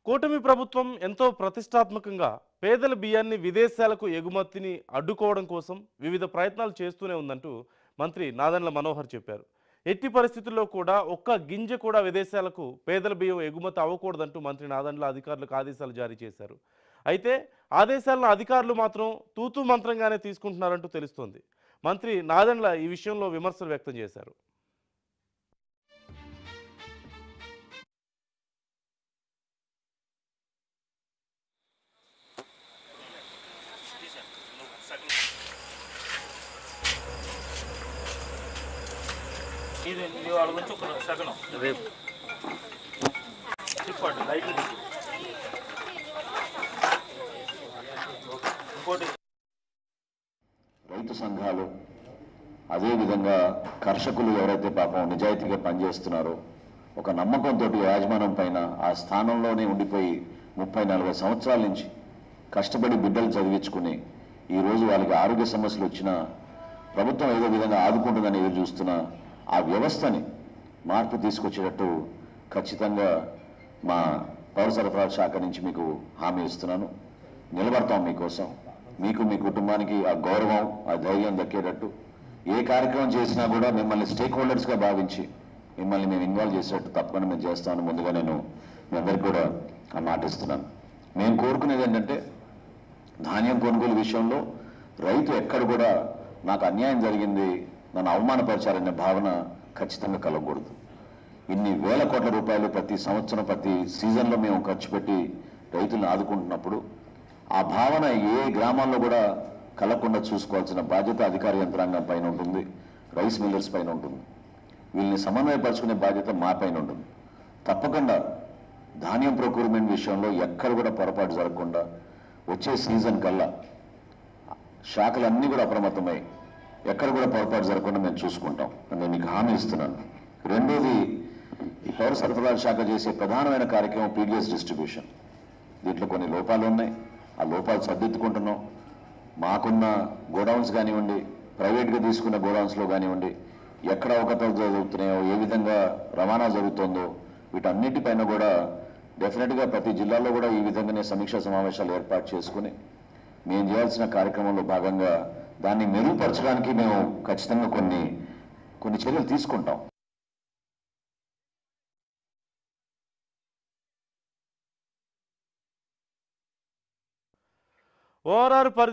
కూటమి ప్రభుత్వం ఎంతో ప్రతిష్టాత్మకంగా పేదల బియ్యాన్ని విదేశాలకు ఎగుమతిని అడ్డుకోవడం కోసం వివిధ ప్రయత్నాలు చేస్తూనే ఉందంటూ మంత్రి నాదెండ్ల మనోహర్ చెప్పారు ఎట్టి పరిస్థితుల్లో కూడా ఒక్క గింజ కూడా విదేశాలకు పేదల బియ్యం ఎగుమతి అవ్వకూడదంటూ మంత్రి నాదెండ్ల అధికారులకు ఆదేశాలు జారీ చేశారు అయితే ఆదేశాలను అధికారులు మాత్రం తూతూ మంత్రంగానే తీసుకుంటున్నారంటూ తెలుస్తోంది మంత్రి నాదెండ్ల ఈ విషయంలో విమర్శలు వ్యక్తం చేశారు ఇది ఇది వాళ్ళ గురించి ఒక సగనం రేపు తిప్పండి లైట్ తిప్పి ఇంకోటి రైతు సంఘాలు అదేవిధంగా కర్షకులు ఎవరైతే పాపం నిజాయితీగా పనిచేస్తున్నారో ఒక నమ్మకంతో యాజమాన్యం పైన ఆ స్థానంలోనే ఉండిపోయి ముప్పై నలభై సంవత్సరాల నుంచి కష్టపడి బిడ్డలు చదివించుకుని ఈరోజు వాళ్ళకి ఆరోగ్య సమస్యలు వచ్చినా ప్రభుత్వం ఏదో విధంగా ఆదుకుంటుందని ఎదురు చూస్తున్న ఆ వ్యవస్థని మార్పు తీసుకొచ్చేటట్టు ఖచ్చితంగా మా పౌర సరఫరాల శాఖ నుంచి మీకు హామీ ఇస్తున్నాను నిలబడతాం మీకోసం మీకు మీ కుటుంబానికి ఆ గౌరవం ఆ ధైర్యం దక్కేటట్టు ఏ కార్యక్రమం చేసినా కూడా మిమ్మల్ని స్టేక్ హోల్డర్స్గా భావించి మిమ్మల్ని మేము ఇన్వాల్వ్ చేసేటట్టు తప్పకుండా మేము చేస్తామని ముందుగా నేను మీ అందరికీ కూడా ఆ మాట ఇస్తున్నాను మేము కోరుకునేది ఏంటంటే ధాన్యం కొనుగోలు విషయంలో రైతు ఎక్కడ కూడా నాకు అన్యాయం జరిగింది నన్ను అవమానపరిచారనే భావన ఖచ్చితంగా కలగకూడదు ఇన్ని వేల కోట్ల రూపాయలు ప్రతి సంవత్సరం ప్రతి సీజన్లో మేము ఖర్చు పెట్టి రైతులను ఆదుకుంటున్నప్పుడు ఆ భావన ఏ గ్రామాల్లో కూడా కలగకుండా చూసుకోవాల్సిన బాధ్యత అధికార యంత్రాంగం పైన ఉంటుంది రైస్ మిల్లర్స్ పైన ఉంటుంది వీళ్ళని సమన్వయపరుచుకునే బాధ్యత మా పైన ఉంటుంది తప్పకుండా ధాన్యం ప్రొక్యూర్మెంట్ విషయంలో ఎక్కడ కూడా పొరపాటు జరగకుండా వచ్చే సీజన్ కల్లా శాఖలన్నీ కూడా అప్రమత్తమై ఎక్కడ కూడా పొరపాటు జరగకుండా మేము చూసుకుంటాం అని నేను మీకు హామీ ఇస్తున్నాను రెండోది ఈ పౌర సరఫరాల శాఖ చేసే ప్రధానమైన కార్యక్రమం పీడిఎస్ డిస్ట్రిబ్యూషన్ దీంట్లో కొన్ని లోపాలు ఉన్నాయి ఆ లోపాలు సర్దిద్దుకుంటున్నాం మాకున్న గోడౌన్స్ కానివ్వండి ప్రైవేట్గా తీసుకున్న గోడౌన్స్లో కానివ్వండి ఎక్కడ అవకతవకలు జరుగుతున్నాయో ఏ విధంగా రవాణా జరుగుతుందో వీటన్నిటిపైన కూడా డెఫినెట్గా ప్రతి జిల్లాలో కూడా ఈ విధంగానే సమీక్షా సమావేశాలు ఏర్పాటు చేసుకుని మేము చేయాల్సిన కార్యక్రమంలో భాగంగా దాన్ని మెరుగుపరచడానికి మేము ఖచ్చితంగా కొన్ని కొన్ని చర్యలు తీసుకుంటాం ఓఆర్ఆర్ పరిధి